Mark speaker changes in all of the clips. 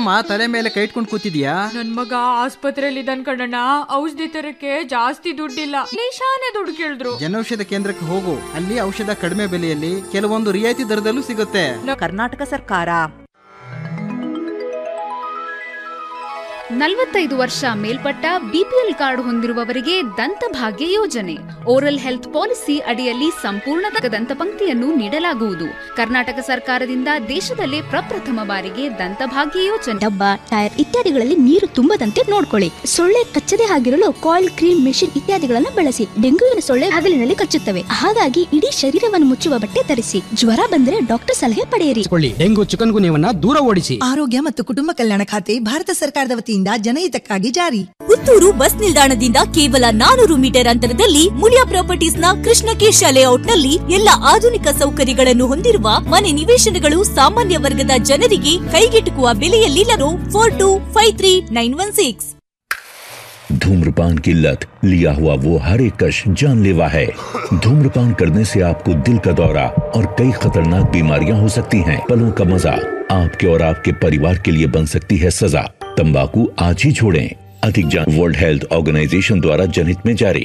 Speaker 1: ಯಾಕಮ್ಮ ತಲೆ ಮೇಲೆ ಕೈ ಇಟ್ಕೊಂಡು ಕೂತಿದ್ಯಾ
Speaker 2: ನನ್ ಮಗ ಆಸ್ಪತ್ರೆಯಲ್ಲಿ ಇದ್ದಾನ್ ಕಣಣ್ಣ ಔಷಧಿ ತರಕ್ಕೆ ಜಾಸ್ತಿ ದುಡ್ಡಿಲ್ಲ ಲೇಶಾನೆ ದುಡ್ಡು ಕೇಳಿದ್ರು
Speaker 1: ಜನೌಷಧ ಕೇಂದ್ರಕ್ಕೆ ಹೋಗು ಅಲ್ಲಿ ಔಷಧ ಕಡಿಮೆ ಬೆಲೆಯಲ್ಲಿ ಕೆಲವೊಂದು ರಿಯಾಯಿತಿ ದರದಲ್ಲೂ ಸಿಗುತ್ತೆ
Speaker 3: ಕರ್ನಾಟಕ ಸರ್ಕಾರ
Speaker 4: ನಲವತ್ತೈದು ವರ್ಷ ಮೇಲ್ಪಟ್ಟ ಬಿಪಿಎಲ್ ಕಾರ್ಡ್ ಹೊಂದಿರುವವರಿಗೆ ದಂತಭಾಗ್ಯ ಯೋಜನೆ ಓರಲ್ ಹೆಲ್ತ್ ಪಾಲಿಸಿ ಅಡಿಯಲ್ಲಿ ಸಂಪೂರ್ಣ ದಂತಪಂಕ್ತಿಯನ್ನು ನೀಡಲಾಗುವುದು ಕರ್ನಾಟಕ ಸರ್ಕಾರದಿಂದ ದೇಶದಲ್ಲೇ ಪ್ರಪ್ರಥಮ ಬಾರಿಗೆ ದಂತಭಾಗ್ಯ ಯೋಜನೆ
Speaker 5: ಡಬ್ಬ ಟೈರ್ ಇತ್ಯಾದಿಗಳಲ್ಲಿ ನೀರು ತುಂಬದಂತೆ ನೋಡ್ಕೊಳ್ಳಿ ಸೊಳ್ಳೆ ಕಚ್ಚದೆ ಆಗಿರಲು ಕಾಯಿಲ್ ಕ್ರೀಮ್ ಮೆಷಿನ್ ಇತ್ಯಾದಿಗಳನ್ನು ಬಳಸಿ ಡೆಂಗುವಿನ ಸೊಳ್ಳೆ ಹಗಲಿನಲ್ಲಿ ಕಚ್ಚುತ್ತವೆ ಹಾಗಾಗಿ ಇಡೀ ಶರೀರವನ್ನು ಮುಚ್ಚುವ ಬಟ್ಟೆ ಧರಿಸಿ ಜ್ವರ ಬಂದರೆ ಡಾಕ್ಟರ್ ಸಲಹೆ ಪಡೆಯಿರಿ
Speaker 6: ಕೊಳ್ಳಿ ಡೆಂಗು ಚಿಕನ್ ಗುನ್ಯವನ್ನ ದೂರ ಓಡಿಸಿ
Speaker 7: ಆರೋಗ್ಯ ಮತ್ತು ಕುಟುಂಬ ಕಲ್ಯಾಣ ಖಾತೆ ಭಾರತ ಸರ್ಕಾರದ ವತಿಯಿಂದ ಜನಹಿತಕ್ಕಾಗಿ ಜಾರಿ
Speaker 8: ಪುತ್ತೂರು ಬಸ್ ನಿಲ್ದಾಣದಿಂದ ಕೇವಲ ನಾನೂರು ಮೀಟರ್ ಅಂತರದಲ್ಲಿ ಮುಳಿಯಾ ಪ್ರಾಪರ್ಟೀಸ್ ನ ಕೃಷ್ಣಕೇಶ ಲೇಔಟ್ನಲ್ಲಿ ಎಲ್ಲ ಆಧುನಿಕ ಸೌಕರ್ಯಗಳನ್ನು ಹೊಂದಿರುವ ಮನೆ ನಿವೇಶನಗಳು ಸಾಮಾನ್ಯ ವರ್ಗದ ಜನರಿಗೆ ಕೈಗೆಟುಕುವ ಬೆಲೆಯಲ್ಲಿ zero four two five three nine one six
Speaker 9: धूम्रपान की लत लिया हुआ वो हर एक कश जानलेवा है धूम्रपान करने से आपको दिल का दौरा और कई खतरनाक बीमारियां हो सकती हैं पलों का मजा आपके और आपके परिवार के लिए बन सकती है सजा तंबाकू आज ही छोड़ें अधिक जान वर्ल्ड हेल्थ ऑर्गेनाइजेशन द्वारा जनहित में जारी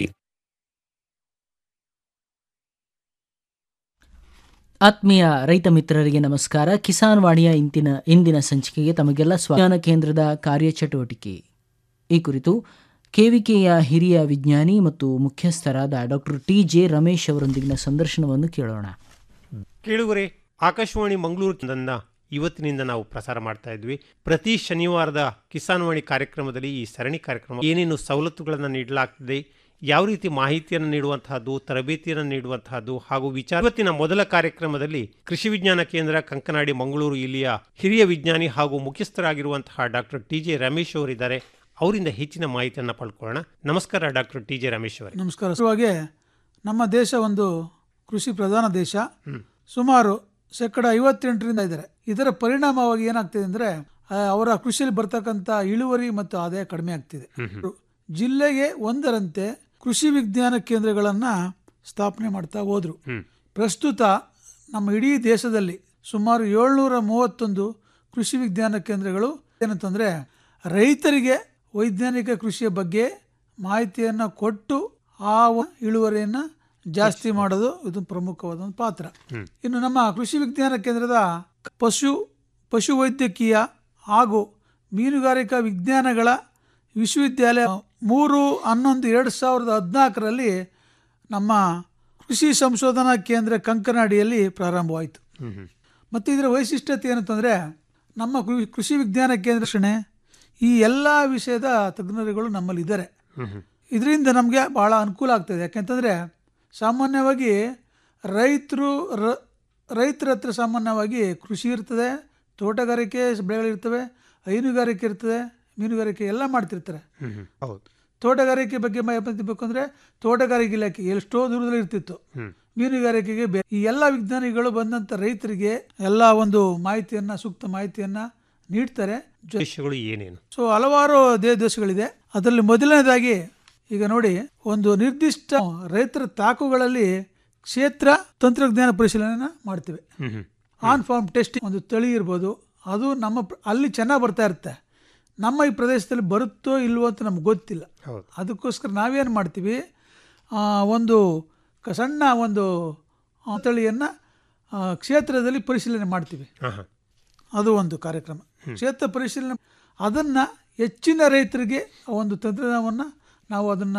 Speaker 10: ಆತ್ಮೀಯ ರೈತ ಮಿತ್ರರಿಗೆ ನಮಸ್ಕಾರ ಕಿಸಾನ್ ವಾಣಿಯ ಇಂದಿನ ಇಂದಿನ ಸಂಚಿಕೆಗೆ ತಮಗೆಲ್ಲ ಸ್ವಾನ ಕೇಂದ್ರದ ಕಾರ್ಯಚಟುವಟಿಕೆ ಈ ಕುರಿತು ಕೆವಿಕೆಯ ಹಿರಿಯ ವಿಜ್ಞಾನಿ ಮತ್ತು ಮುಖ್ಯಸ್ಥರಾದ ಡಾಕ್ಟರ್ ಟಿ ಜೆ ರಮೇಶ್ ಅವರೊಂದಿಗಿನ ಸಂದರ್ಶನವನ್ನು ಕೇಳೋಣ
Speaker 11: ಕೇಳುವರೆ ಆಕಾಶವಾಣಿ ಮಂಗಳೂರಿನಿಂದ ಇವತ್ತಿನಿಂದ ನಾವು ಪ್ರಸಾರ ಮಾಡ್ತಾ ಇದ್ವಿ ಪ್ರತಿ ಶನಿವಾರದ ಕಿಸಾನ್ ವಾಣಿ ಕಾರ್ಯಕ್ರಮದಲ್ಲಿ ಈ ಸರಣಿ ಕಾರ್ಯಕ್ರಮ ಏನೇನು ಸವಲತ್ತುಗಳನ್ನು ನೀಡಲಾಗ್ತದೆ ಯಾವ ರೀತಿ ಮಾಹಿತಿಯನ್ನು ನೀಡುವಂತಹದ್ದು ತರಬೇತಿಯನ್ನು ನೀಡುವಂತಹದ್ದು ಹಾಗೂ ವಿಚಾರ ಇವತ್ತಿನ ಮೊದಲ ಕಾರ್ಯಕ್ರಮದಲ್ಲಿ ಕೃಷಿ ವಿಜ್ಞಾನ ಕೇಂದ್ರ ಕಂಕನಾಡಿ ಮಂಗಳೂರು ಇಲ್ಲಿಯ ಹಿರಿಯ ವಿಜ್ಞಾನಿ ಹಾಗೂ ಮುಖ್ಯಸ್ಥರಾಗಿರುವಂತಹ ಡಾಕ್ಟರ್ ಟಿ ಜೆ ರಮೇಶ್ ಅವರಿದ್ದಾರೆ ಅವರಿಂದ ಹೆಚ್ಚಿನ ಮಾಹಿತಿಯನ್ನು ಪಡ್ಕೊಳ್ಳೋಣ ನಮಸ್ಕಾರ ಡಾಕ್ಟರ್ ಟಿ ಜೆ ರಮೇಶ್ ಅವರೇ
Speaker 12: ನಮಸ್ಕಾರ ಶುರುವಾಗೆ ನಮ್ಮ ದೇಶ ಒಂದು ಕೃಷಿ ಪ್ರಧಾನ ದೇಶ ಸುಮಾರು ಶೇಕಡ ಐವತ್ತೆಂಟರಿಂದ ಇದ್ದಾರೆ ಇದರ ಪರಿಣಾಮವಾಗಿ ಏನಾಗ್ತಿದೆ ಅಂದ್ರೆ ಆ, ಅವರ ಕೃಷಿಯಲ್ಲಿ ಬರ್ತಕ್ಕಂಥ ಇಳುವರಿ ಮತ್ತು ಆದಾಯ ಕಡಿಮೆ ಆಗ್ತಿದೆ ಜಿಲ್ಲೆಗೆ ಒಂದರಂತೆ ಕೃಷಿ ವಿಜ್ಞಾನ ಕೇಂದ್ರಗಳನ್ನ ಸ್ಥಾಪನೆ ಮಾಡ್ತಾ ಹೋದ್ರು ಪ್ರಸ್ತುತ ನಮ್ಮ ಇಡೀ ದೇಶದಲ್ಲಿ ಸುಮಾರು ಏಳ್ನೂರ ಮೂವತ್ತೊಂದು ಕೃಷಿ ವಿಜ್ಞಾನ ಕೇಂದ್ರಗಳು ಏನಂತಂದ್ರೆ ರೈತರಿಗೆ ವೈಜ್ಞಾನಿಕ ಕೃಷಿಯ ಬಗ್ಗೆ ಮಾಹಿತಿಯನ್ನು ಕೊಟ್ಟು ಆ ವ- ಇಳುವರಿಯನ್ನು ಜಾಸ್ತಿ ಮಾಡೋದು ಇದು ಪ್ರಮುಖವಾದ ಒಂದು ಪಾತ್ರ ಇನ್ನು ನಮ್ಮ ಕೃಷಿ ವಿಜ್ಞಾನ ಕೇಂದ್ರದ ಪಶು ಪಶುವೈದ್ಯಕೀಯ ಹಾಗೂ ಮೀನುಗಾರಿಕಾ ವಿಜ್ಞಾನಗಳ ವಿಶ್ವವಿದ್ಯಾಲಯ ಮೂರು ಹನ್ನೊಂದು ಎರಡು ಸಾವಿರದ ಹದಿನಾಲ್ಕರಲ್ಲಿ ನಮ್ಮ ಕೃಷಿ ಸಂಶೋಧನಾ ಕೇಂದ್ರ ಕಂಕನಾಡಿಯಲ್ಲಿ ಪ್ರಾರಂಭವಾಯಿತು ಮತ್ತು ಇದರ ವೈಶಿಷ್ಟ್ಯತೆ ಏನಂತಂದರೆ ನಮ್ಮ ಕೃ- ಕೃಷಿ ವಿಜ್ಞಾನ ಕೇಂದ್ರ ರಕ್ಷಣೆ ಈ ಎಲ್ಲ ವಿಷಯದ ತಜ್ಞರುಗಳು ನಮ್ಮಲ್ಲಿ ಇದ್ದಾರೆ ಇದರಿಂದ ನಮಗೆ ಭಾಳ ಅನುಕೂಲ ಆಗ್ತದೆ ಯಾಕೆಂತಂದರೆ ಸಾಮಾನ್ಯವಾಗಿ ರೈತರು ರ- ರೈತರ ಹತ್ರ ಸಾಮಾನ್ಯವಾಗಿ ಕೃಷಿ ಇರ್ತದೆ ತೋಟಗಾರಿಕೆ ಬೆಳೆಗಳಿರ್ತವೆ ಹೈನುಗಾರಿಕೆ ಇರ್ತದೆ ಮೀನುಗಾರಿಕೆ ಎಲ್ಲ ಮಾಡ್ತಿರ್ತಾರೆ
Speaker 11: ಹೌದು
Speaker 12: ತೋಟಗಾರಿಕೆ ಬಗ್ಗೆ ಮಾಹಿತಿ ಬೇಕು ಅಂದರೆ ತೋಟಗಾರಿಕೆ ಇಲಾಖೆ ಎಷ್ಟೋ ದೂರದಲ್ಲಿ ಇರ್ತಿತ್ತು ಮೀನುಗಾರಿಕೆಗೆ ಬೇ- ಈ ಎಲ್ಲ ವಿಜ್ಞಾನಿಗಳು ಬಂದಂಥ ರೈತರಿಗೆ ಎಲ್ಲ ಒಂದು ಮಾಹಿತಿಯನ್ನ ಸೂಕ್ತ ಮಾಹಿತಿಯನ್ನ ನೀಡ್ತಾರೆ ಜೊ-
Speaker 11: ದೇಶಗಳು ಏನೇನು
Speaker 12: ಸೊ ಹಲವಾರು ದೇ ದೇಶಗಳಿದೆ ಅದರಲ್ಲಿ ಮೊದಲನೇದಾಗಿ ಈಗ ನೋಡಿ ಒಂದು ನಿರ್ದಿಷ್ಟ ರೈತರ ತಾಕುಗಳಲ್ಲಿ ಕ್ಷೇತ್ರ ತಂತ್ರಜ್ಞಾನ ಪರಿಶೀಲನೆ ಮಾಡ್ತೀವಿ ಆನ್ ಫಾರ್ಮ್ ಟೆಸ್ಟಿಂಗ್ ಒಂದು ತಳಿ ಇರ್ಬೋದು ಅದು ನಮ್ಮ ಪ್ರ- ಅಲ್ಲಿ ಚೆನ್ನಾಗಿ ಬರ್ತಾ ಇರುತ್ತೆ ನಮ್ಮ ಈ ಪ್ರದೇಶದಲ್ಲಿ ಬರುತ್ತೋ ಇಲ್ವೋ ಅಂತ ನಮ್ಗೆ ಗೊತ್ತಿಲ್ಲ
Speaker 11: ಹೌದು
Speaker 12: ಅದಕ್ಕೋಸ್ಕರ ನಾವೇನು ಮಾಡ್ತೀವಿ ಆ, ಒಂದು ಕ- ಸಣ್ಣ ಒಂದು ಆ, ತಳಿಯನ್ನು ಆ, ಕ್ಷೇತ್ರದಲ್ಲಿ ಪರಿಶೀಲನೆ ಮಾಡ್ತೀವಿ ಅದು ಒಂದು ಕಾರ್ಯಕ್ರಮ ಕ್ಷೇತ್ರ ಪರಿಶೀಲನೆ ಅದನ್ನು ಹೆಚ್ಚಿನ ರೈತರಿಗೆ ಆ ಒಂದು ತಂತ್ರಜ್ಞಾನವನ್ನು ನಾವು ಅದನ್ನು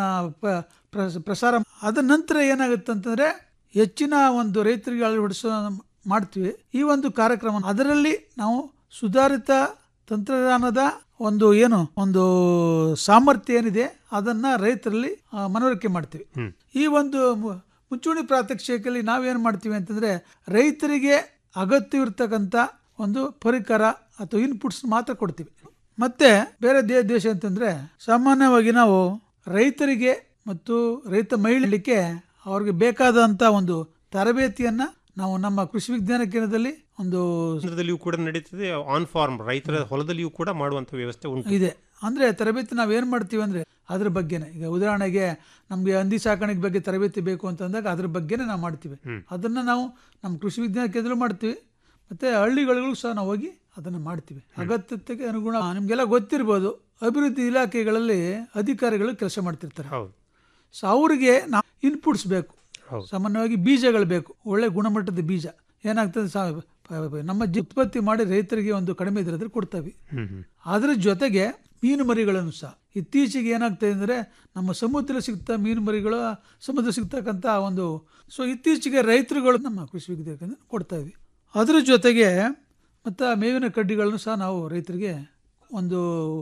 Speaker 12: ಪ್ರಸಾರ ಅದ ನಂತರ ಏನಾಗುತ್ತೆ ಅಂತಂದರೆ ಹೆಚ್ಚಿನ ಒಂದು ರೈತರಿಗೆ ಅಳವಡಿಸೋ ಮಾಡ್ತೀವಿ ಈ ಒಂದು ಕಾರ್ಯಕ್ರಮ ಅದರಲ್ಲಿ ನಾವು ಸುಧಾರಿತ ತಂತ್ರಜ್ಞಾನದ ಒಂದು ಏನು ಒಂದು ಸಾಮರ್ಥ್ಯ ಏನಿದೆ ಅದನ್ನ ರೈತರಲ್ಲಿ ಆ, ಮನವರಿಕೆ ಮಾಡ್ತೀವಿ ಈ ಒಂದು ಮು- ಮುಂಚೂಣಿ ಪ್ರಾತ್ಯಕ್ಷಿಕೆಯಲ್ಲಿ ನಾವೇನು ಮಾಡ್ತೀವಿ ಅಂತಂದ್ರೆ ರೈತರಿಗೆ ಅಗತ್ಯವಿರ್ತಕ್ಕಂಥ ಒಂದು ಪರಿಕರ ಅಥವಾ ಇನ್ಪುಟ್ಸ್ ಮಾತ್ರ ಕೊಡ್ತೀವಿ ಮತ್ತೆ ಬೇರೆ ದೇ ದೇಶ ಅಂತಂದ್ರೆ ಸಾಮಾನ್ಯವಾಗಿ ನಾವು ರೈತರಿಗೆ ಮತ್ತು ರೈತ ಮಹಿಳೆಯರಿಗೆ ಅವ್ರಿಗೆ ಬೇಕಾದಂತ ಒಂದು ತರಬೇತಿಯನ್ನ ನಾವು ನಮ್ಮ ಕೃಷಿ ವಿಜ್ಞಾನ ಕೇಂದ್ರದಲ್ಲಿ ಒಂದು
Speaker 11: ಕೇಂದ್ರದಲ್ಲಿಯೂ ಕೂಡ ನಡೀತದೆ ಆನ್ ಫಾರ್ಮ್ ರೈತರ ಹೊಲದಲ್ಲಿಯೂ ಕೂಡ ಮಾಡುವಂತ ವ್ಯವಸ್ಥೆ ಉಂಟು
Speaker 12: ಇದೆ ಅಂದ್ರೆ ತರಬೇತಿ ನಾವು ಏನು ಮಾಡ್ತೀವಿ ಅಂದ್ರೆ ಅದ್ರ ಬಗ್ಗೆನೇ ಈಗ ಉದಾಹರಣೆಗೆ ನಮಗೆ ಹಂದಿ ಸಾಕಾಣಿಕೆ ಬಗ್ಗೆ ತರಬೇತಿ ಬೇಕು ಅಂತಂದಾಗ ಅದ್ರ ಬಗ್ಗೆನೇ ನಾವು ಮಾಡ್ತೀವಿ ಅದನ್ನ ನಾವು ನಮ್ಮ ಕೃಷಿ ವಿಜ್ಞಾನ ಕೇಂದ್ರ ಮಾಡ್ತೀವಿ ಮತ್ತು ಹಳ್ಳಿಗಳಿಗೂ ಸಹ ನಾವು ಹೋಗಿ ಅದನ್ನು ಮಾಡ್ತೀವಿ ಅಗತ್ಯತೆಗೆ ಅನುಗುಣ ನಿಮಗೆಲ್ಲ ಗೊತ್ತಿರ್ಬೋದು ಅಭಿವೃದ್ಧಿ ಇಲಾಖೆಗಳಲ್ಲಿ ಅಧಿಕಾರಿಗಳು ಕೆಲಸ ಮಾಡ್ತಿರ್ತಾರೆ ಸೊ ಅವರಿಗೆ ನಾವು ಇನ್ಪುಟ್ಸ್ ಬೇಕು ಸಾಮಾನ್ಯವಾಗಿ ಬೀಜಗಳು ಬೇಕು ಒಳ್ಳೆ ಗುಣಮಟ್ಟದ ಬೀಜ ಏನಾಗ್ತದೆ ಸಾ- ಪ- ಪ- ನಮ್ಮ ಜಿ- ಉತ್ಪತ್ತಿ ಮಾಡಿ ರೈತರಿಗೆ ಒಂದು ಕಡಿಮೆ ದರದಲ್ಲಿ ಕೊಡ್ತೇವೆ ಅದರ ಜೊತೆಗೆ ಮೀನು ಮರಿಗಳನ್ನು ಸಹ ಇತ್ತೀಚೆಗೆ ಏನಾಗ್ತದೆ ಅಂದರೆ ನಮ್ಮ ಸಮುದ್ರ ಸಿಗ್ತಾ ಮೀನು ಮರಿಗಳು ಸಮುದ್ರ ಸಿಗ್ತಕ್ಕಂಥ ಒಂದು ಸೊ ಇತ್ತೀಚೆಗೆ ರೈತರುಗಳು ನಮ್ಮ ಕೃಷಿ ವಿಜ್ಞಾನ ಕೊಡ್ತಾ ಇದ್ವಿ ಅದರ ಜೊತೆಗೆ ಮತ್ತು ಮೇವಿನ ಕಡ್ಡಿಗಳನ್ನು ಸಹ ನಾವು ರೈತರಿಗೆ ಒಂದು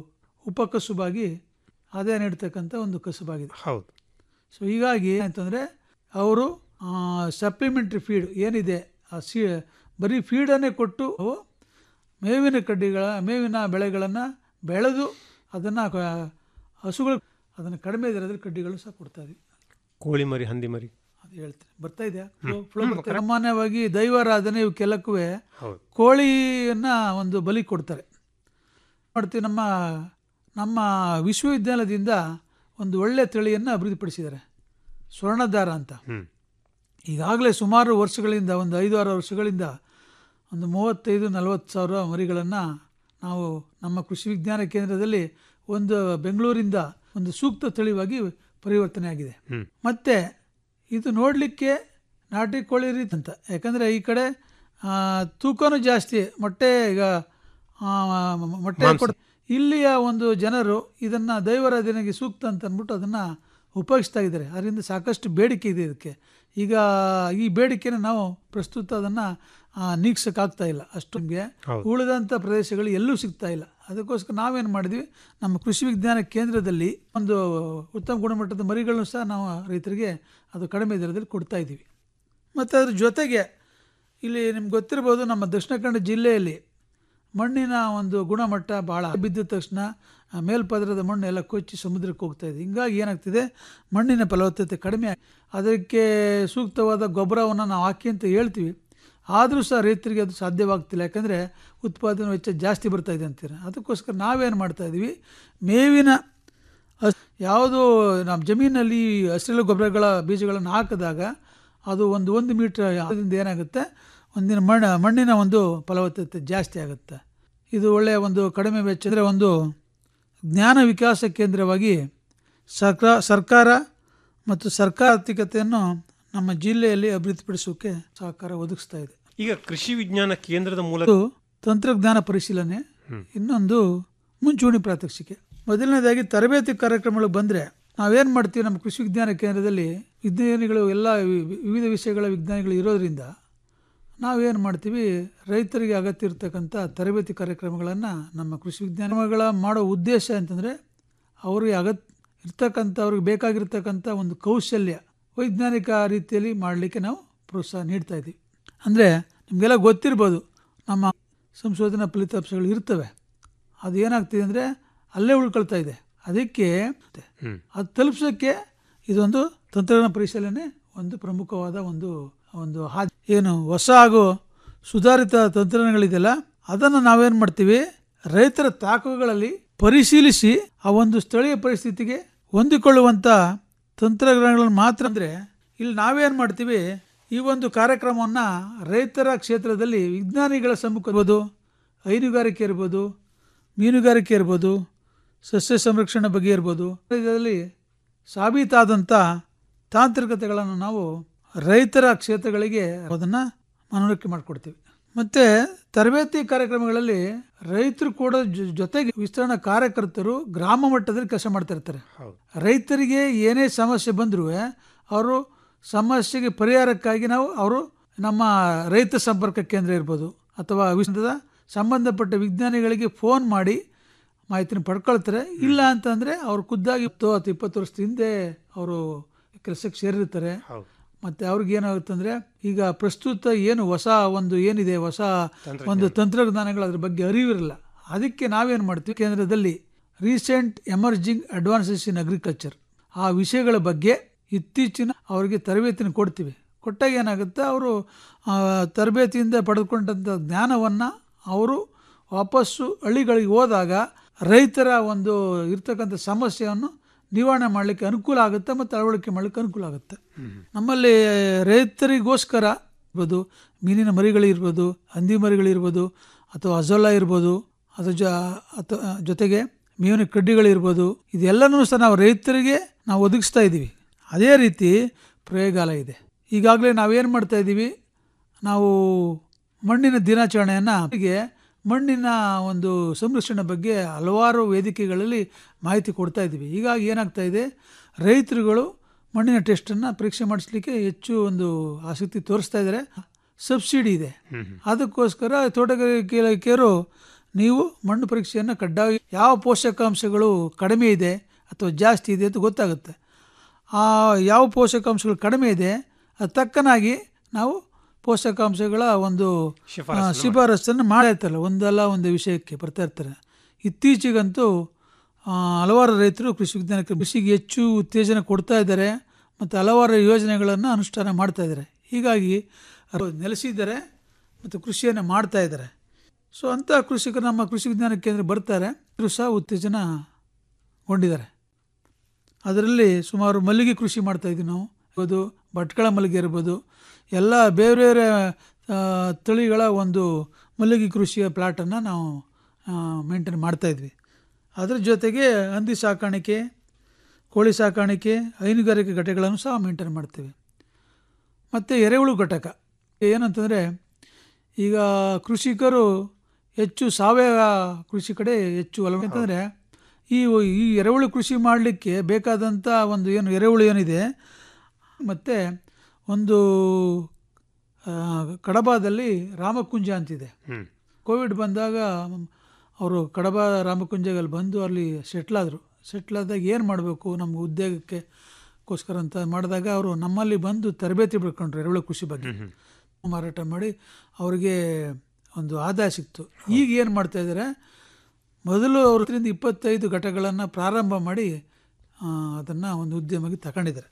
Speaker 12: ಉಪಕಸುಬಾಗಿ ಆದಾಯ ನೀಡ್ತಕ್ಕಂಥ ಒಂದು ಕಸುಬಾಗಿದೆ
Speaker 11: ಹೌದು
Speaker 12: ಸೊ ಹೀಗಾಗಿ ಅಂತಂದರೆ ಅವರು ಸಪ್ಲಿಮೆಂಟ್ರಿ ಫೀಡ್ ಏನಿದೆ ಆ ಸಿ ಬರೀ ಫೀಡನ್ನೇ ಕೊಟ್ಟು ಅವು ಮೇವಿನ ಕಡ್ಡಿಗಳ ಮೇವಿನ ಬೆಳೆಗಳನ್ನು ಬೆಳೆದು ಅದನ್ನು ಹಸುಗಳು ಅದನ್ನು ಕಡಿಮೆ ದರದಲ್ಲಿ ಕಡ್ಡಿಗಳು ಸಹ ಕೊಡ್ತಾ ಇದ್ವಿ
Speaker 11: ಕೋಳಿ ಮರಿ ಹಂದಿ ಮರಿ
Speaker 12: ಅದು ಹೇಳ್ತೀನಿ ಬರ್ತಾ ಇದೆಯಾ
Speaker 11: ಹ್ಮ್.
Speaker 12: ಫ್ಲೋ
Speaker 11: ಹ್ಮ್,
Speaker 12: ಬರ್ತಾ ಇದೆ.
Speaker 11: correct.
Speaker 12: ಸಾಮಾನ್ಯವಾಗಿ ದೈವಾರಾಧನೆ ಇವಕ್ಕೆಲ್ಲಕ್ಕೂ
Speaker 11: ಹೌದು.
Speaker 12: ಕೋಳಿಯನ್ನ ಒಂದು ಬಲಿ ಕೊಡ್ತಾರೆ ಮಾಡ್ತೀವಿ ನಮ್ಮ ನಮ್ಮ ವಿಶ್ವವಿದ್ಯಾಲಯದಿಂದ ಒಂದು ಒಳ್ಳೆ ತಳಿಯನ್ನು ಅಭಿವೃದ್ಧಿಪಡಿಸಿದ್ದಾರೆ ಸ್ವರ್ಣದಾರ ಅಂತ
Speaker 11: ಹ್ಮ್.
Speaker 12: ಈಗಾಗಲೇ ಸುಮಾರು ವರ್ಷಗಳಿಂದ ಒಂದು ಐದು ಆರು ವರ್ಷಗಳಿಂದ ಒಂದು ಮೂವತ್ತೈದು ನಲವತ್ತು ಸಾವಿರ ಮರಿಗಳನ್ನು ನಾವು ನಮ್ಮ ಕೃಷಿ ವಿಜ್ಞಾನ ಕೇಂದ್ರದಲ್ಲಿ ಒಂದು ಬೆಂಗಳೂರಿಂದ ಒಂದು ಸೂಕ್ತ ತಳಿವಾಗಿ ಪರಿವರ್ತನೆ ಆಗಿದೆ
Speaker 11: ಹ್ಮ್.
Speaker 12: ಮತ್ತು ಇದು ನೋಡಲಿಕ್ಕೆ ನಾಟಿ ಕೋಳಿ ರೀತಿ ಅಂತ ಯಾಕಂದರೆ ಈ ಕಡೆ ಆ, ತೂಕನೂ ಜಾಸ್ತಿ ಮೊಟ್ಟೆ ಈಗ ಆ, ಮ- ಮೊಟ್ಟೆ
Speaker 11: ಮಾಂಸ.
Speaker 12: ಕೊಡ್ ಇಲ್ಲಿಯ ಒಂದು ಜನರು ಇದನ್ನು ದೈವಾರಾಧನೆಗೆ ಸೂಕ್ತ ಅಂತ ಅಂದ್ಬಿಟ್ಟು ಅದನ್ನು ಉಪಯೋಗಿಸ್ತಾ ಇದ್ದಾರೆ ಅದರಿಂದ ಸಾಕಷ್ಟು ಬೇಡಿಕೆ ಇದೆ ಇದಕ್ಕೆ ಈಗ ಈ ಬೇಡಿಕೆನ ನಾವು ಪ್ರಸ್ತುತ ಅದನ್ನು ನೀಗ್ಸೋಕ್ಕಾಗ್ತಾ ಇಲ್ಲ ಅಷ್ಟು ನಮಗೆ
Speaker 11: ಹೌದು.
Speaker 12: ಉಳಿದಂಥ ಪ್ರದೇಶಗಳು ಎಲ್ಲೂ ಸಿಗ್ತಾ ಇಲ್ಲ ಅದಕ್ಕೋಸ್ಕರ ನಾವೇನು ಮಾಡಿದ್ವಿ ನಮ್ಮ ಕೃಷಿ ವಿಜ್ಞಾನ ಕೇಂದ್ರದಲ್ಲಿ ಒಂದು ಉತ್ತಮ ಗುಣಮಟ್ಟದ ಮರಿಗಳನ್ನು ಸಹ ನಾವು ರೈತರಿಗೆ ಅದು ಕಡಿಮೆ ದರದಲ್ಲಿ ಕೊಡ್ತಾ ಇದ್ದೀವಿ ಮತ್ತು ಅದ್ರ ಜೊತೆಗೆ ಇಲ್ಲಿ ನಿಮ್ಗೆ ಗೊತ್ತಿರ್ಬೋದು ನಮ್ಮ ದಕ್ಷಿಣ ಕನ್ನಡ ಜಿಲ್ಲೆಯಲ್ಲಿ ಮಣ್ಣಿನ ಒಂದು ಗುಣಮಟ್ಟ ಭಾಳ ಬಿದ್ದ ತಕ್ಷಣ ಆ ಮೇಲ್ಪದರದ ಮಣ್ಣು ಎಲ್ಲ ಕೊಚ್ಚಿ ಸಮುದ್ರಕ್ಕೆ ಹೋಗ್ತಾ ಇದೆ ಹಿಂಗಾಗಿ ಏನಾಗ್ತಿದೆ ಮಣ್ಣಿನ ಫಲವತ್ತತೆ ಕಡಿಮೆ ಆಗಿ- ಅದಕ್ಕೆ ಸೂಕ್ತವಾದ ಗೊಬ್ಬರವನ್ನು ನಾವು ಹಾಕಿ ಅಂತ ಹೇಳ್ತೀವಿ ಆದರೂ ಸಹ ರೈತರಿಗೆ ಅದು ಸಾಧ್ಯವಾಗ್ತಿಲ್ಲ ಯಾಕಂದರೆ ಉತ್ಪಾದನೆ ವೆಚ್ಚ ಜಾಸ್ತಿ ಬರ್ತಾ ಇದೆ ಅಂತೀರ ಅದಕ್ಕೋಸ್ಕರ ನಾವೇನು ಮಾಡ್ತಾ ಇದ್ದೀವಿ ಮೇವಿನ ಹಸ್ ಯಾವುದು ನಮ್ಮ ಜಮೀನಲ್ಲಿ ಹಸಿರೆಲೆ ಗೊಬ್ಬರಗಳ ಬೀಜಗಳನ್ನು ಹಾಕಿದಾಗ ಅದು ಒಂದು ಒಂದು ಮೀಟ್ರ್ ಅದರಿಂದ ಏನಾಗುತ್ತೆ ಒಂದಿನ ಮಣ್ಣು ಮಣ್ಣಿನ ಒಂದು ಫಲವತ್ತತೆ ಜಾಸ್ತಿ ಆಗುತ್ತೆ ಇದು ಒಳ್ಳೆಯ ಒಂದು ಕಡಿಮೆ ವೆಚ್ಚ ಅಂದರೆ ಒಂದು ಜ್ಞಾನ ವಿಕಾಸ ಕೇಂದ್ರವಾಗಿ ಸರ್ಕಾರ ಸರ್ಕಾರ ಮತ್ತು ಸರ್ಕಾರ ಆರ್ಥಿಕತೆಯನ್ನು ನಮ್ಮ ಜಿಲ್ಲೆಯಲ್ಲಿ ಅಭಿವೃದ್ಧಿಪಡಿಸೋಕೆ ಸಹಕಾರ ಒದಗಿಸ್ತಾ ಇದೆ
Speaker 11: ಈಗ ಕೃಷಿ ವಿಜ್ಞಾನ ಕೇಂದ್ರದ ಮೂಲಕ
Speaker 12: ಇದು ತಂತ್ರಜ್ಞಾನ ಪರಿಶೀಲನೆ ಇನ್ನೊಂದು ಮುಂಚೂಣಿ ಪ್ರಾತ್ಯಕ್ಷಿಕೆ ಮೊದಲನೇದಾಗಿ ತರಬೇತಿ ಕಾರ್ಯಕ್ರಮಗಳು ಬಂದರೆ ನಾವೇನು ಮಾಡ್ತೀವಿ ನಮ್ಮ ಕೃಷಿ ವಿಜ್ಞಾನ ಕೇಂದ್ರದಲ್ಲಿ ವಿಜ್ಞಾನಿಗಳು ಎಲ್ಲ ವಿ- ವಿವಿಧ ವಿಷಯಗಳ ವಿಜ್ಞಾನಿಗಳು ಇರೋದ್ರಿಂದ ನಾವೇನು ಮಾಡ್ತೀವಿ ರೈತರಿಗೆ ಅಗತ್ಯ ಇರತಕ್ಕಂಥ ತರಬೇತಿ ಕಾರ್ಯಕ್ರಮಗಳನ್ನು ನಮ್ಮ ಕೃಷಿ ವಿಜ್ಞಾನಗಳ ಮಾಡೋ ಉದ್ದೇಶ ಅಂತಂದರೆ ಅವ್ರಿಗೆ ಅಗತ್ ಇರ್ತಕ್ಕಂಥ ಅವ್ರಿಗೆ ಬೇಕಾಗಿರ್ತಕ್ಕಂಥ ಒಂದು ಕೌಶಲ್ಯ ವೈಜ್ಞಾನಿಕ ರೀತಿಯಲ್ಲಿ ಮಾಡಲಿಕ್ಕೆ ನಾವು ಪ್ರೋತ್ಸಾಹ ನೀಡ್ತಾ ಇದ್ದೀವಿ ಅಂದರೆ ನಿಮಗೆಲ್ಲ ಗೊತ್ತಿರ್ಬೋದು ನಮ್ಮ ಸಂಶೋಧನಾ ಫಲಿತಾಂಶಗಳು ಇರ್ತವೆ ಅದು ಏನಾಗ್ತಿದೆ ಅಂದರೆ ಅಲ್ಲೇ ಉಳ್ಕೊಳ್ತಾ ಇದೆ ಅದಕ್ಕೆ ಅದು ತಲುಪಿಸೋಕ್ಕೆ ಇದೊಂದು ತಂತ್ರಜ್ಞಾನ ಪರಿಶೀಲನೆ ಒಂದು ಪ್ರಮುಖವಾದ ಒಂದು ಒಂದು ಹಾದಿ ಏನು ಹೊಸ ಹಾಗೂ ಸುಧಾರಿತ ತಂತ್ರಜ್ಞಾನಗಳಿದೆಯಲ್ಲ ಅದನ್ನು ನಾವೇನು ಮಾಡ್ತೀವಿ ರೈತರ ತಾಕುಗಳಲ್ಲಿ ಪರಿಶೀಲಿಸಿ ಆ ಒಂದು ಸ್ಥಳೀಯ ಪರಿಸ್ಥಿತಿಗೆ ಹೊಂದಿಕೊಳ್ಳುವಂಥ ತಂತ್ರಜ್ಞಾನಗಳನ್ನು ಮಾತ್ರ ಅಂದರೆ ಇಲ್ಲಿ ನಾವೇನು ಮಾಡ್ತೀವಿ ಈ ಒಂದು ಕಾರ್ಯಕ್ರಮವನ್ನು ರೈತರ ಕ್ಷೇತ್ರದಲ್ಲಿ ವಿಜ್ಞಾನಿಗಳ ಸಮ್ಮುಖ ಇರ್ಬೋದು ಹೈನುಗಾರಿಕೆ ಇರ್ಬೋದು ಮೀನುಗಾರಿಕೆ ಇರ್ಬೋದು ಸಸ್ಯ ಸಂರಕ್ಷಣೆ ಬಗ್ಗೆ ಇರ್ಬೋದು ಇದರಲ್ಲಿ ಸಾಬೀತಾದಂಥ ತಾಂತ್ರಿಕತೆಗಳನ್ನು ನಾವು ರೈತರ ಕ್ಷೇತ್ರಗಳಿಗೆ ಅದನ್ನು ಮನವರಿಕೆ ಮಾಡಿಕೊಡ್ತೀವಿ ಮತ್ತು ತರಬೇತಿ ಕಾರ್ಯಕ್ರಮಗಳಲ್ಲಿ ರೈತರು ಕೂಡ ಜೊ- ಜೊತೆಗೆ ವಿಸ್ತರಣಾ ಕಾರ್ಯಕರ್ತರು ಗ್ರಾಮ ಮಟ್ಟದಲ್ಲಿ ಕೆಲಸ ಮಾಡ್ತಾ ಇರ್ತಾರೆ ರೈತರಿಗೆ ಏನೇ ಸಮಸ್ಯೆ ಬಂದರೂ ಅವರು ಸಮಸ್ಯೆಗೆ ಪರಿಹಾರಕ್ಕಾಗಿ ನಾವು ಅವರು ನಮ್ಮ ರೈತ ಸಂಪರ್ಕ ಕೇಂದ್ರ ಇರ್ಬೋದು ಅಥವಾ ವಿಶ್ವದ ಸಂಬಂಧಪಟ್ಟ ವಿಜ್ಞಾನಿಗಳಿಗೆ ಫೋನ್ ಮಾಡಿ ಮಾಹಿತಿನ ಪಡ್ಕೊಳ್ತಾರೆ ಇಲ್ಲ ಅಂತಂದರೆ ಅವ್ರು ಖುದ್ದಾಗಿ ಇಪ್ಪತ್ತು ಅಥವಾ ಇಪ್ಪತ್ತು ವರ್ಷದ ಹಿಂದೆ ಅವರು ಕೆಲಸಕ್ಕೆ ಸೇರಿರ್ತಾರೆ ಮತ್ತು ಅವ್ರಿಗೆ ಏನಾಗುತ್ತೆ ಅಂದರೆ ಈಗ ಪ್ರಸ್ತುತ ಏನು ಹೊಸ ಒಂದು ಏನಿದೆ ಹೊಸ ಒಂದು ತಂತ್ರಜ್ಞಾನಗಳು ಅದ್ರ ಬಗ್ಗೆ ಅರಿವಿರಲ್ಲ ಅದಕ್ಕೆ ನಾವೇನು ಮಾಡ್ತೀವಿ ಕೇಂದ್ರದಲ್ಲಿ recent emerging advances in agriculture ಆ ವಿಷಯಗಳ ಬಗ್ಗೆ ಇತ್ತೀಚಿನ ಅವರಿಗೆ ತರಬೇತಿನ ಕೊಡ್ತೀವಿ ಕೊಟ್ಟಾಗ ಏನಾಗುತ್ತೆ ಅವರು ಆ, ತರಬೇತಿಯಿಂದ ಪಡೆದುಕೊಂಡಂಥ ಜ್ಞಾನವನ್ನು ಅವರು ವಾಪಸ್ಸು ಹಳ್ಳಿಗಳಿಗೆ ಹೋದಾಗ ರೈತರ ಒಂದು ಇರ್ತಕ್ಕಂಥ ಸಮಸ್ಯೆಯನ್ನು ನಿವಾರಣೆ ಮಾಡಲಿಕ್ಕೆ ಅನುಕೂಲ ಆಗುತ್ತೆ ಮತ್ತು ಅಳವಡಿಕೆ ಮಾಡಲಿಕ್ಕೆ ಅನುಕೂಲ ಆಗುತ್ತೆ ನಮ್ಮಲ್ಲಿ ರೈತರಿಗೋಸ್ಕರ ಇರ್ಬೋದು ಮೀನಿನ ಮರಿಗಳಿರ್ಬೋದು ಹಂದಿ ಮರಿಗಳಿರ್ಬೋದು ಅಥವಾ ಅಜೋಲಾ ಇರ್ಬೋದು ಅದ್ರ ಜೊ ಅಥವಾ ಜೊತೆಗೆ ಮೇವಿನ ಕಡ್ಡಿಗಳಿರ್ಬೋದು ಇದೆಲ್ಲನೂ ಸಹ ನಾವು ರೈತರಿಗೆ ನಾವು ಒದಗಿಸ್ತಾ ಇದ್ದೀವಿ ಅದೇ ರೀತಿ ಪ್ರಯೋಗಾಲಯ ಇದೆ ಈಗಾಗಲೇ ನಾವೇನು ಮಾಡ್ತಾ ಇದ್ದೀವಿ ನಾವು ಮಣ್ಣಿನ ದಿನಾಚರಣೆಯನ್ನು ಹೀಗೆ ಮಣ್ಣಿನ ಒಂದು ಸಂರಕ್ಷಣೆ ಬಗ್ಗೆ ಹಲವಾರು ವೇದಿಕೆಗಳಲ್ಲಿ ಮಾಹಿತಿ ಕೊಡ್ತಾ ಇದ್ದೀವಿ ಹೀಗಾಗಿ ಏನಾಗ್ತಾ ಇದೆ ರೈತರುಗಳು ಮಣ್ಣಿನ ಟೆಸ್ಟನ್ನು ಪರೀಕ್ಷೆ ಮಾಡಿಸ್ಲಿಕ್ಕೆ ಹೆಚ್ಚು ಒಂದು ಆಸಕ್ತಿ ತೋರಿಸ್ತಾ ಇದ್ದಾರೆ ಸಬ್ಸಿಡಿ ಇದೆ ಅದಕ್ಕೋಸ್ಕರ ತೋಟಗಾರಿಕೆ ಇಲಾಖೆಯವರು ನೀವು ಮಣ್ಣು ಪರೀಕ್ಷೆಯನ್ನು ಕಡ್ಡಾಯ ಯಾವ ಪೋಷಕಾಂಶಗಳು ಕಡಿಮೆ ಇದೆ ಅಥವಾ ಜಾಸ್ತಿ ಇದೆ ಅಂತ ಗೊತ್ತಾಗುತ್ತೆ ಆ ಯಾವ ಪೋಷಕಾಂಶಗಳು ಕಡಿಮೆ ಇದೆ ಅದು ತಕ್ಕನಾಗಿ ನಾವು ಪೋಷಕಾಂಶಗಳ ಒಂದು ಆ, ಶಿಫಾರಸನ್ನು ಮಾಡ್ತಾ ಇರ್ತಾರೆ ಒಂದಲ್ಲ ಒಂದು ವಿಷಯಕ್ಕೆ ಬರ್ತಾ ಇರ್ತಾರೆ ಇತ್ತೀಚೆಗಂತೂ ಆ, ಹಲವಾರು ರೈತರು ಕೃಷಿ ವಿಜ್ಞಾನಕ್ಕೆ ಕೃಷಿಗೆ ಹೆಚ್ಚು ಉತ್ತೇಜನ ಕೊಡ್ತಾ ಇದ್ದಾರೆ ಮತ್ತು ಹಲವಾರು ಯೋಜನೆಗಳನ್ನು ಅನುಷ್ಠಾನ ಮಾಡ್ತಾ ಇದ್ದಾರೆ ಹೀಗಾಗಿ ಅವರು ನೆಲೆಸಿದ್ದಾರೆ ಮತ್ತು ಕೃಷಿಯನ್ನು ಮಾಡ್ತಾ ಇದ್ದಾರೆ ಸೊ ಅಂಥ ಕೃಷಿಕರು ನಮ್ಮ ಕೃಷಿ ವಿಜ್ಞಾನ ಕೇಂದ್ರ ಬರ್ತಾರೆ ಇವರು ಸಹ ಉತ್ತೇಜನಗೊಂಡಿದ್ದಾರೆ ಅದರಲ್ಲಿ ಸುಮಾರು ಮಲ್ಲಿಗೆ ಕೃಷಿ ಮಾಡ್ತಾ ಇದ್ದೀವಿ ನಾವು ಇರ್ಬೋದು ಭಟ್ಕಳ ಮಲ್ಲಿಗೆ ಇರ್ಬೋದು ಎಲ್ಲ ಬೇರೆ ಬೇರೆ ಆ, ತಳಿಗಳ ಒಂದು ಮಲ್ಲಿಗೆ ಕೃಷಿಯ ಪ್ಲಾಟನ್ನು ನಾವು ಮೇಂಟೈನ್ ಮಾಡ್ತಾ ಇದ್ವಿ ಅದರ ಜೊತೆಗೆ ಹಂದಿ ಸಾಕಾಣಿಕೆ ಕೋಳಿ ಸಾಕಾಣಿಕೆ ಹೈನುಗಾರಿಕೆ ಘಟಕಗಳನ್ನು ಸಹ ಮೇಂಟೈನ್ ಮಾಡ್ತೇವೆ ಮತ್ತು ಎರೆಹುಳು ಘಟಕ ಏನಂತಂದರೆ ಈಗ ಕೃಷಿಕರು ಹೆಚ್ಚು ಸಾವಯವ ಕೃಷಿ ಕಡೆ ಹೆಚ್ಚು ಒಲವು ಅಂತಂದರೆ ಈ ಈ ಎರೆಹುಳು ಕೃಷಿ ಮಾಡಲಿಕ್ಕೆ ಬೇಕಾದಂಥ ಒಂದು ಏನು ಎರೆಹುಳು ಏನಿದೆ ಮತ್ತು ಒಂದು ಆ, ಕಡಬದಲ್ಲಿ ರಾಮಕುಂಜ ಅಂತಿದೆ ಕೋವಿಡ್ ಬಂದಾಗ ಅವರು ಕಡಬ ರಾಮಕುಂಜಗಲ್ಲಿ ಬಂದು ಅಲ್ಲಿ ಸೆಟ್ಲಾದರು ಸೆಟ್ಲಾದಾಗ ಏನು ಮಾಡಬೇಕು ನಮ್ಗೆ ಉದ್ಯೋಗಕ್ಕೆ ಗೋಸ್ಕರ ಅಂತ ಮಾಡಿದಾಗ ಅವರು ನಮ್ಮಲ್ಲಿ ಬಂದು ತರಬೇತಿ ಪಡ್ಕೊಂಡ್ರು ಎರೆಹುಳು ಕೃಷಿ ಬಗ್ಗೆ ಮಾರಾಟ ಮಾಡಿ ಅವರಿಗೆ ಒಂದು ಆದಾಯ ಸಿಕ್ತು ಈಗ ಏನು ಮಾಡ್ತಾ ಇದ್ದಾರೆ ಮೊದಲು ಅವರಿಂದ ಇಪ್ಪತ್ತೈದು ಘಟಕಗಳನ್ನು ಪ್ರಾರಂಭ ಮಾಡಿ ಅದನ್ನು ಒಂದು ಉದ್ಯಮಕ್ಕೆ ತಗೊಂಡಿದ್ದಾರೆ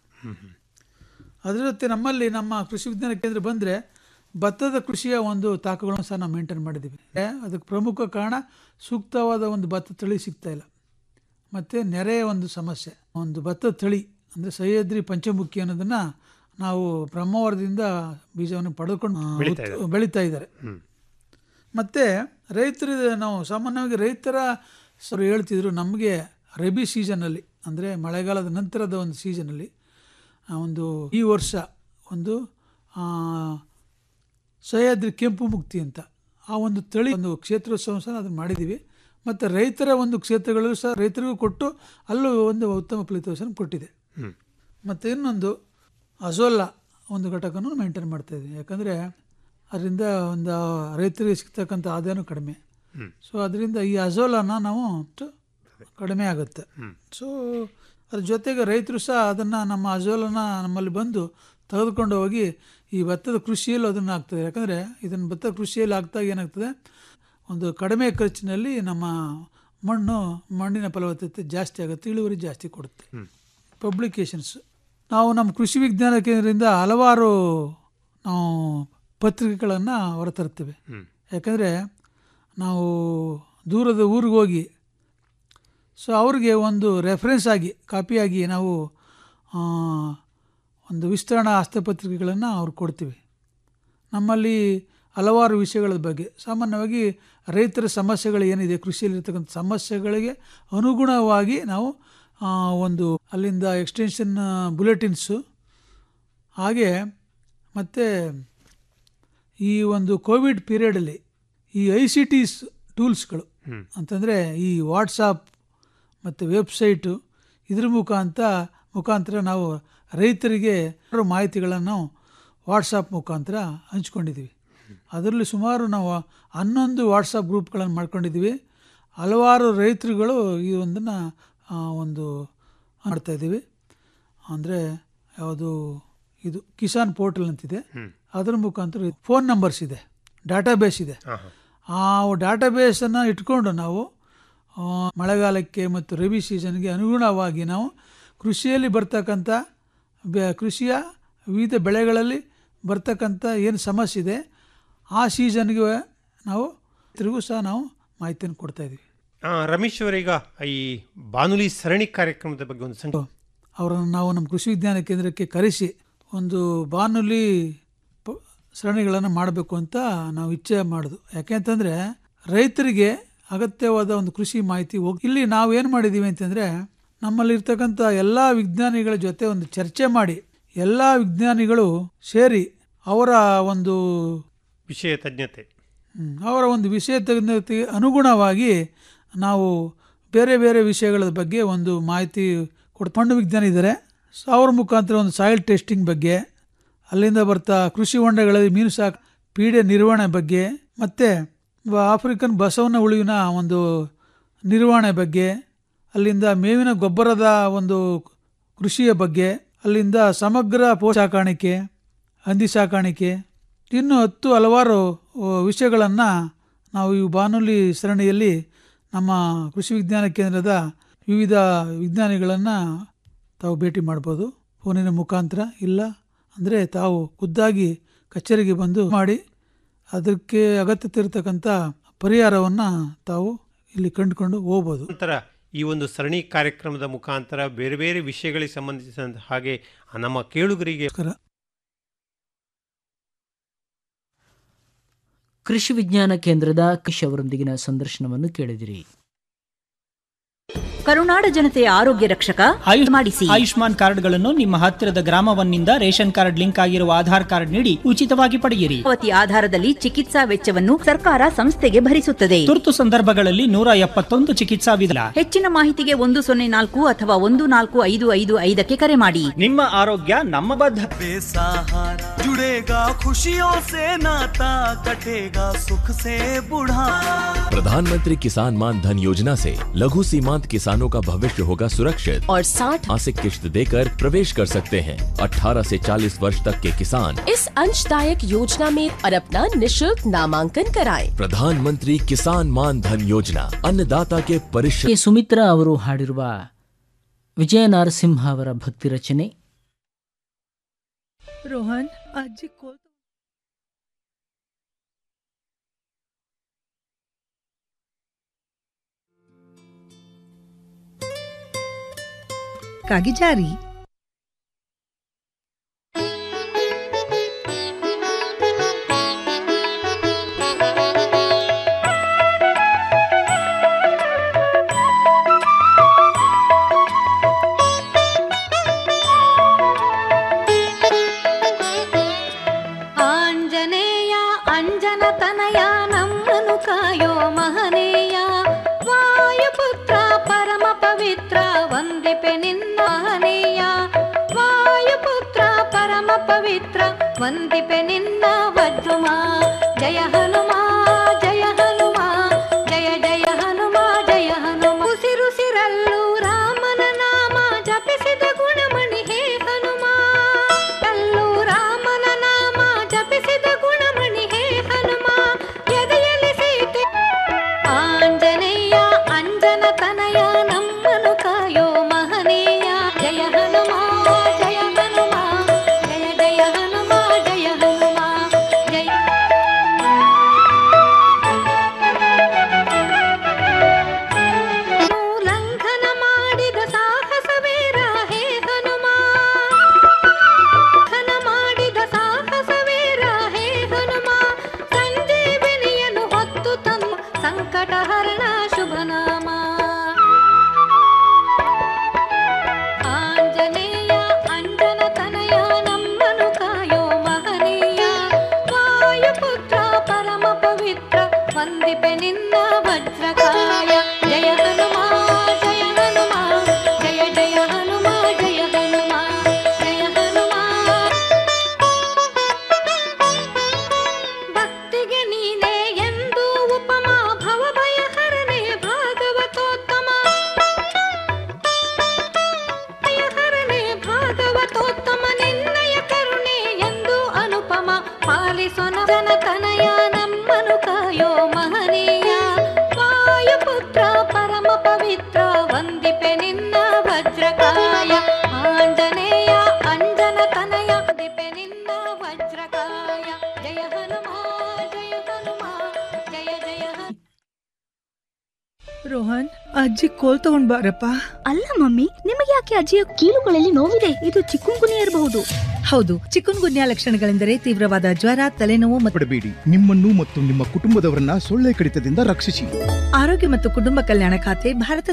Speaker 12: ಅದರ ಜೊತೆ ನಮ್ಮಲ್ಲಿ ನಮ್ಮ ಕೃಷಿ ವಿಜ್ಞಾನ ಕೇಂದ್ರ ಬಂದರೆ ಭತ್ತದ ಕೃಷಿಯ ಒಂದು ತಾಕುಗಳನ್ನು ಸಹ ನಾವು ಮೇಂಟೈನ್ ಮಾಡಿದ್ದೀವಿ ಏ, ಅದಕ್ಕೆ ಪ್ರಮುಖ ಕಾರಣ ಸೂಕ್ತವಾದ ಒಂದು ಭತ್ತ ತಳಿ ಸಿಗ್ತಾ ಇಲ್ಲ ಮತ್ತು ನೆರೆಯ ಒಂದು ಸಮಸ್ಯೆ ಒಂದು ಭತ್ತ ತಳಿ ಅಂದರೆ ಸಹ್ಯಾದ್ರಿ ಪಂಚಮುಖಿ ಅನ್ನೋದನ್ನು ನಾವು ಬ್ರಹ್ಮವರದಿಂದ ಬೀಜವನ್ನು ಪಡೆದುಕೊಂಡು ಆ,
Speaker 11: ಬೆಳೀತಾ
Speaker 12: ಉತ್- ಬೆಳೀತಾ ಇದ್ದಾರೆ ಮತ್ತು ರೈತರು ನಾವು ಸಾಮಾನ್ಯವಾಗಿ ರೈತರ ಅವರು ಹೇಳ್ತಿದ್ರು ನಮಗೆ ರಬಿ ಸೀಸನಲ್ಲಿ ಅಂದರೆ ಮಳೆಗಾಲದ ನಂತರದ ಒಂದು ಸೀಸನಲ್ಲಿ ಆ ಒಂದು ಈ ವರ್ಷ ಒಂದು ಆ, ಸಹ್ಯಾದ್ರಿ ಕೆಂಪು ಮುಕ್ತಿ ಅಂತ ಆ ಒಂದು ತಳಿ ಒಂದು ಕ್ಷೇತ್ರೋತ್ಸವ ಸಹ ಅದನ್ನು ಮಾಡಿದ್ದೀವಿ ಮತ್ತು ರೈತರ ಒಂದು ಕ್ಷೇತ್ರಗಳಲ್ಲೂ ಸಹ ರೈತರಿಗೂ ಕೊಟ್ಟು ಅಲ್ಲೂ ಒಂದು ಉತ್ತಮ ಫಲಿತಾಂಶನ ಕೊಟ್ಟಿದೆ ಮತ್ತು ಇನ್ನೊಂದು ಅಜೋಲಾ ಒಂದು ಘಟಕನೂ ಮೇಂಟೈನ್ ಮಾಡ್ತಾ ಇದ್ವಿ ಯಾಕಂದರೆ ಅದರಿಂದ ಒಂದು ರೈತರಿಗೆ ಸಿಗ್ತಕ್ಕಂಥ ಆದಾಯನೂ ಕಡಿಮೆ ಸೊ ಅದರಿಂದ ಈ ಅಜೋಲಾನ ನಾವು ಅಷ್ಟು ಕಡಿಮೆ ಆಗುತ್ತೆ ಸೊ ಅದ್ರ ಜೊತೆಗೆ ರೈತರು ಸಹ ಅದನ್ನು ನಮ್ಮ ಅಜೋಲನ ನಮ್ಮಲ್ಲಿ ಬಂದು ತೆಗೆದುಕೊಂಡು ಹೋಗಿ ಈ ಭತ್ತದ ಕೃಷಿಯಲ್ಲೂ ಅದನ್ನು ಆಗ್ತದೆ ಯಾಕಂದರೆ ಇದನ್ನು ಭತ್ತ ಕೃಷಿಯಲ್ಲಿ ಆಗ್ತಾಗ ಏನಾಗ್ತದೆ ಒಂದು ಕಡಿಮೆ ಖರ್ಚಿನಲ್ಲಿ ನಮ್ಮ ಮಣ್ಣು ಮಣ್ಣಿನ ಫಲವತ್ತತೆ ಜಾಸ್ತಿ ಆಗುತ್ತೆ ಇಳುವರಿ ಜಾಸ್ತಿ ಕೊಡುತ್ತೆ ಪಬ್ಲಿಕೇಶನ್ಸ್ ನಾವು ನಮ್ಮ ಕೃಷಿ ವಿಜ್ಞಾನ ಕೇಂದ್ರದಿಂದ ಹಲವಾರು ನಾವು ಪತ್ರಿಕೆಗಳನ್ನು ಹೊರತರ್ತೇವೆ ಯಾಕಂದರೆ ನಾವು ದೂರದ ಊರಿಗೆ ಹೋಗಿ ಸೊ ಅವ್ರಿಗೆ ಒಂದು ರೆಫರೆನ್ಸ್ ಆಗಿ ಕಾಪಿಯಾಗಿ ನಾವು ಆ, ಒಂದು ವಿಸ್ತರಣಾ ಹಸ್ತಪತ್ರಿಕೆಗಳನ್ನು ಅವ್ರು ಕೊಡ್ತೀವಿ ನಮ್ಮಲ್ಲಿ ಹಲವಾರು ವಿಷಯಗಳ ಬಗ್ಗೆ ಸಾಮಾನ್ಯವಾಗಿ ರೈತರ ಸಮಸ್ಯೆಗಳು ಏನಿದೆ ಕೃಷಿಯಲ್ಲಿರ್ತಕ್ಕಂಥ ಸಮಸ್ಯೆಗಳಿಗೆ ಅನುಗುಣವಾಗಿ ನಾವು ಆ, ಒಂದು ಅಲ್ಲಿಂದ ಎಕ್ಸ್ಟೆನ್ಷನ್ ಬುಲೆಟಿನ್ಸು ಹಾಗೆ ಮತ್ತು ಈ ಒಂದು ಕೋವಿಡ್ ಪೀರಿಯಡಲ್ಲಿ ಈ ಐ ಸಿ ಟಿಸ್ ಟೂಲ್ಸ್ಗಳು ಅಂತಂದರೆ ಈ ವಾಟ್ಸಾಪ್ ಮತ್ತು ವೆಬ್ಸೈಟು ಇದ್ರ ಮುಖಾಂತರ ಮುಖಾಂತರ ನಾವು ರೈತರಿಗೆ ಮಾಹಿತಿಗಳನ್ನು ನಾವು ವಾಟ್ಸಾಪ್ ಮುಖಾಂತರ ಹಂಚ್ಕೊಂಡಿದ್ದೀವಿ ಅದರಲ್ಲಿ ಸುಮಾರು ನಾವು ಹನ್ನೊಂದು ವಾಟ್ಸಪ್ ಗ್ರೂಪ್ಗಳನ್ನು ಮಾಡ್ಕೊಂಡಿದ್ದೀವಿ ಹಲವಾರು ರೈತರುಗಳು ಈ ಒಂದನ್ನು ಒಂದು ಮಾಡ್ತಾಯಿದ್ದೀವಿ ಅಂದರೆ ಯಾವುದು ಇದು ಕಿಸಾನ್ ಪೋರ್ಟಲ್ ಅಂತಿದೆ ಅದರ ಮುಖಾಂತರ ಫೋನ್ ನಂಬರ್ಸ್ ಇದೆ ಡಾಟಾಬೇಸ್ ಇದೆ ಆ ಡಾಟಾಬೇಸನ್ನು ಇಟ್ಕೊಂಡು ನಾವು ಆ, ಮಳೆಗಾಲಕ್ಕೆ ಮತ್ತು ರಬಿ ಸೀಸನ್ಗೆ ಅನುಗುಣವಾಗಿ ನಾವು ಕೃಷಿಯಲ್ಲಿ ಬರ್ತಕ್ಕಂಥ ಬೆ- ಕೃಷಿಯ ವಿವಿಧ ಬೆಳೆಗಳಲ್ಲಿ ಬರ್ತಕ್ಕಂಥ ಏನು ಸಮಸ್ಯೆ ಇದೆ ಆ ಸೀಸನ್ಗೆ ನಾವು ತಿರುಗೂ ಸಹ ನಾವು ಮಾಹಿತಿಯನ್ನು ಕೊಡ್ತಾ ಇದ್ದೀವಿ
Speaker 11: ಆ, ರಮೇಶ್ ಅವರೀಗ ಈ ಬಾನುಲಿ ಸರಣಿ ಕಾರ್ಯಕ್ರಮದ ಬಗ್ಗೆ ಒಂದು ಸಂಖ್ಯೆ
Speaker 12: ಅವರನ್ನು ನಾವು ನಮ್ಮ ಕೃಷಿ ವಿಜ್ಞಾನ ಕೇಂದ್ರಕ್ಕೆ ಕರೆಸಿ ಒಂದು ಬಾನುಲಿ ಪ- ಸರಣಿಗಳನ್ನು ಮಾಡಬೇಕು ಅಂತ ನಾವು ಇಚ್ಛೆ ಮಾಡೋದು ಯಾಕೆಂತಂದರೆ ರೈತರಿಗೆ ಅಗತ್ಯವಾದ ಒಂದು ಕೃಷಿ ಮಾಹಿತಿ ಹೋಗಿ ಇಲ್ಲಿ ನಾವು ಏನು ಮಾಡಿದ್ದೀವಿ ಅಂತಂದರೆ ನಮ್ಮಲ್ಲಿರ್ತಕ್ಕಂಥ ಎಲ್ಲ ವಿಜ್ಞಾನಿಗಳ ಜೊತೆ ಒಂದು ಚರ್ಚೆ ಮಾಡಿ ಎಲ್ಲ ವಿಜ್ಞಾನಿಗಳು ಸೇರಿ ಅವರ ಒಂದು
Speaker 11: ವಿಷಯ ತಜ್ಞತೆ
Speaker 12: ಹ್ಮ್, ಅವರ ಒಂದು ವಿಷಯ ತಜ್ಞತೆಗೆ ಅನುಗುಣವಾಗಿ ನಾವು ಬೇರೆ ಬೇರೆ ವಿಷಯಗಳ ಬಗ್ಗೆ ಒಂದು ಮಾಹಿತಿ ಕೊಡ್ ಮಣ್ಣು ವಿಜ್ಞಾನಿ ಇದ್ದಾರೆ ಸೊ ಅವ್ರ ಮುಖಾಂತರ ಒಂದು ಸಾಯಿಲ್ ಟೆಸ್ಟಿಂಗ್ ಬಗ್ಗೆ ಅಲ್ಲಿಂದ ಬರ್ತಾ ಕೃಷಿ ಹೊಂಡಗಳಲ್ಲಿ ಮೀನು ಸಾಕು ಪೀಡೆ ನಿರ್ವಹಣೆ ಬಗ್ಗೆ ಮತ್ತು ಆಫ್ರಿಕನ್ ಬಸವನ ಉಳಿವಿನ ಒಂದು ನಿರ್ವಹಣೆ ಬಗ್ಗೆ ಅಲ್ಲಿಂದ ಮೇವಿನ ಗೊಬ್ಬರದ ಒಂದು ಕೃಷಿಯ ಬಗ್ಗೆ ಅಲ್ಲಿಂದ ಸಮಗ್ರ ಪೋ ಸಾಕಾಣಿಕೆ ಹಂದಿ ಸಾಕಾಣಿಕೆ ಇನ್ನು ಹತ್ತು ಹಲವಾರು ವಿಷಯಗಳನ್ನು ನಾವು ಈ ಬಾನುಲಿ ಸರಣಿಯಲ್ಲಿ ನಮ್ಮ ಕೃಷಿ ವಿಜ್ಞಾನ ಕೇಂದ್ರದ ವಿವಿಧ ವಿಜ್ಞಾನಿಗಳನ್ನು ತಾವು ಭೇಟಿ ಮಾಡ್ಬೋದು ಫೋನಿನ ಮುಖಾಂತರ ಇಲ್ಲ ಅಂದರೆ ತಾವು ಖುದ್ದಾಗಿ ಕಚೇರಿಗೆ ಬಂದು ಮಾಡಿ ಅದಕ್ಕೆ ಅಗತ್ಯತೆ ಇರತಕ್ಕಂಥ ಪರಿಹಾರವನ್ನು ತಾವು ಇಲ್ಲಿ ಕಂಡುಕೊಂಡು ಹೋಗ್ಬೋದು
Speaker 11: ನಂತರ ಈ ಒಂದು ಸರಣಿ ಕಾರ್ಯಕ್ರಮದ ಮುಖಾಂತರ ಬೇರೆ ಬೇರೆ ವಿಷಯಗಳಿಗೆ ಸಂಬಂಧಿಸಿದಂತ ಹಾಗೆ ನಮ್ಮ ಕೇಳುಗರಿಗೆ
Speaker 10: ಕೃಷಿ ವಿಜ್ಞಾನ ಕೇಂದ್ರದ ಕೃಷಿ ಅವರೊಂದಿಗಿನ ಸಂದರ್ಶನವನ್ನು ಕೇಳಿದಿರಿ
Speaker 3: ಕರುನಾಡ ಜನತೆಯ ಆರೋಗ್ಯ ರಕ್ಷಕ ಮಾಡಿಸಿ
Speaker 13: ಆಯುಷ್ಮಾನ್ ಕಾರ್ಡ್ಗಳನ್ನು ನಿಮ್ಮ ಹತ್ತಿರದ ಗ್ರಾಮವನ್ನಿಂದ ರೇಷನ್ ಕಾರ್ಡ್ ಲಿಂಕ್ ಆಗಿರುವ ಆಧಾರ್ ಕಾರ್ಡ್ ನೀಡಿ ಉಚಿತವಾಗಿ ಪಡೆಯಿರಿ
Speaker 3: ಪಾವತಿ ಆಧಾರದಲ್ಲಿ ಚಿಕಿತ್ಸಾ ವೆಚ್ಚವನ್ನು ಸರ್ಕಾರ ಸಂಸ್ಥೆಗೆ ಭರಿಸುತ್ತದೆ
Speaker 13: ತುರ್ತು ಸಂದರ್ಭಗಳಲ್ಲಿ ನೂರ ಎಪ್ಪತ್ತೊಂದು ಚಿಕಿತ್ಸಾ ವಿಧಾನ
Speaker 3: ಹೆಚ್ಚಿನ ಮಾಹಿತಿಗೆ ಒಂದು ಸೊನ್ನೆ ನಾಲ್ಕು ಅಥವಾ ಒಂದು ನಾಲ್ಕು ಐದು ಐದು ಐದಕ್ಕೆ ಕರೆ ಮಾಡಿ
Speaker 13: ನಿಮ್ಮ ಆರೋಗ್ಯ ನಮ್ಮ ಬದ್ಧ
Speaker 14: बेसहारा जुड़ेगा खुशियों से नाता कटेगा सुख से बुढ़ापा
Speaker 15: प्रधानमंत्री किसान मान धन योजना से लघु सीमांत किसानों का भविष्य होगा सुरक्षित
Speaker 16: और 60
Speaker 15: मासिक किश्त देकर प्रवेश कर सकते हैं 18 से 40 वर्ष तक के किसान
Speaker 16: इस अंशदायक योजना में और अपना निशुल्क नामांकन कराएं।
Speaker 15: प्रधानमंत्री किसान मान धन योजना अन्नदाता के परिश्रम
Speaker 10: ಕೆ ಸುಮಿತ್ರಾ ಅವರು ಹಾಡಿರುವ ವಿಜಯ ನರಸಿಂಹ ಅವರ ಭಕ್ತಿ ರಚನೆ
Speaker 17: ರೋಹನ್ ಅಜ್ಜಿ ಕೋಲ್
Speaker 7: ಕಾಗಿ ಜಾರಿ
Speaker 18: ಆಂಜನೇಯ ಅಂಜನ ತನಯ ನಮ್ಮನು ಕಾಯೋ ಮಹನೀಯ ವಾಯುಪುತ್ರ ಪರಮ ಪವಿತ್ರ ವಂದಿಪೆ ನಿನ್ನ ಮಹನೀಯ ವಾಯುಪುತ್ರ ಪರಮ ಪವಿತ್ರ ವಂದಿಪೆ ನಿನ್ನ ವಜ್ರುಮ ಜಯ ಹನುಮ ಜಯ ಹನುಮ ಜಯ ಜಯ ಹನುಮ ಜಯ ಹನುಮ ಉಸಿರುಸಿರಲ್ಲೂ ರಾಮನ ನಾಮ ಜಪಿಸಿದ ಗುಣಮಣಿ ಹೇ ಹನುಮ ಅಲ್ಲೂ ರಾಮನ ನಾಮ ಜಪಿಸಿದ ಗುಣಮಣಿ ಹೇ ಹನುಮ ಎದೆಯಲ್ಲಿ ಸೀತೆ ಆಂಜನೇಯ ಅಂಜನ ತನಯ ನಮ್ಮನು ಕಾಯೋ ಮಹನೀಯ ಜಯ ಹನುಮ ಜಯ ಹನುಮ ಜಯ ಜಯ ಹನುಮ ಜಯ ಹನುಮ ಜಯ ಲಂಘನ ಮಾಡಿದ ಸಾಹಸವೀರ ಹೇ ಹನುಮ ಲಂಘನ ಮಾಡಿದ ಸಾಹಸವೀರ ಹೇ ಹನುಮ ಸಂಜೀವಿನಿಯನ್ನು ಹೊತ್ತು ತಮ್ಮ ಸಂಕಟ ಹರಣ ಶುಭನಾಮ ಆಂಜನೇಯ ಅಂಜನ ತನಯ ನಮ್ಮನು ಕಾಯೋ ಮಹನೀಯ ವಾಯುಪುತ್ರ ಪರಮ ಪವಿತ್ರ ವಂದಿಪೆ ನಿನ್ನ ವಜ್ರಕಾಯ ಜಯ ಹನುಮ ಜಯ ಹನುಮ ಜಯ ಜಯ ಹನುಮ ಜಯ ಹನುಮ ಜಯ ಹನುಮ ಭಕ್ತಿಗೆ ನೀನೇ ಎಂದು ಉಪಮ ಭವಭಯ ಹರನೆ ಭಾಗವತೋತ್ತಮ ಭಯ ಹರನೆ ಭಾಗವತೋತ್ತಮ ನಿನ್ನಯ ಕರುಣೆ ಎಂದು ಅನುಪಮ ಪಾಲಿಸೊನ ಜನತನಯ ನಮ್ಮನು ಕಾಯೋ ಮಹನೀಯ ವಾಯುಪುತ್ರ ಪರಮ ಪವಿತ್ರ ವಂದಿಪೆ ನಿನ್ನ ವಜ್ರಕಾಯ ಆಂಜನೇಯ ಅಂಜನ ತನಯ ವಂದಿಪೆ ನಿನ್ನ ವಜ್ರಕಾಯ ಜಯ ಹನುಮ ಜಯ ಹನುಮ ಜಯ ಜಯ ಹನುಮ
Speaker 17: ರೋಹನ್ ಅಜ್ಜಿ ಕೋಲ್ ತಗೊಂಡ್ ಬಾರಪ್ಪ
Speaker 5: ಅಲ್ಲ ಮಮ್ಮಿ ನಿಮಗೆ ಯಾಕೆ ಅಜ್ಜಿಯ ಕೀಲುಗಳಲ್ಲಿ ನೋವಿದೆ ಇದು ಚಿಕ್ಕುಂಗುನಿ ಇರಬಹುದು
Speaker 17: ಹೌದು ಚಿಕನ್ ಗುನ್ಯಾ ಲಕ್ಷಣಗಳೆಂದರೆ ತೀವ್ರವಾದ ಜ್ವರ ತಲೆನೋವು ಮತ್ತು
Speaker 19: ಪಡಬೇಡಿ ನಿಮ್ಮನ್ನು ಮತ್ತು ನಿಮ್ಮ ಕುಟುಂಬದವರನ್ನ ಸೊಳ್ಳೆ ಕಡಿತದಿಂದ ರಕ್ಷಿಸಿ
Speaker 17: ಆರೋಗ್ಯ ಮತ್ತು ಕುಟುಂಬ ಕಲ್ಯಾಣ ಖಾತೆ ಭಾರತ